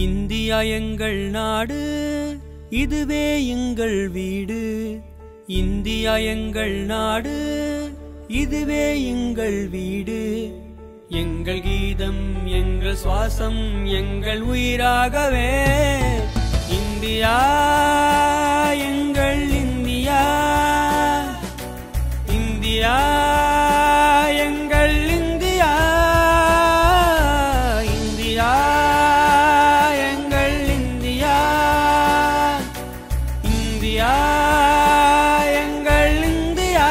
India எங்கள் நாடு இதுவே எங்கள் வீடு இந்தியா எங்கள் நாடு இதுவே எங்கள் வீடு எங்கள் கீதம் எங்கள் சுவாசம் எங்கள் உயிராகவே இந்தியா எங்கள் இந்தியா இந்தியா எங்கள் இந்தியா இந்தியா எங்கள் இந்தியா இந்தியா எங்கள் India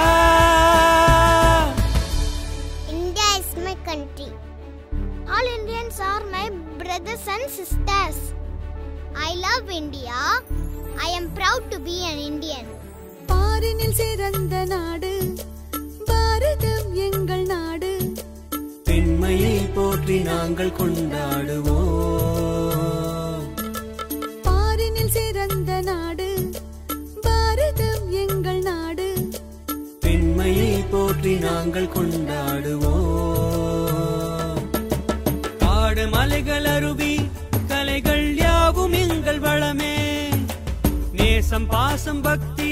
India is my country. All Indians are my brothers and sisters. I love India. I am proud to be an Indian. பாரினில் சிறந்த நாடு பாரதம் எங்கள் நாடு பெண்மையை போற்றி நாங்கள் கொண்டாடுவோம் பாரினில் சிறந்த நாடு பாரதம் எங்கள் நாடு பெண்மையை போற்றி நாங்கள் கொண்டாடுவோம் காடு மலைகள் அருவி கலைகள் யாவும் எங்கள் வளமே நேசம் பாசம் பக்தி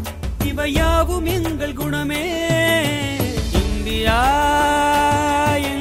இவை யாவும் எங்கள் குணமே இந்தியா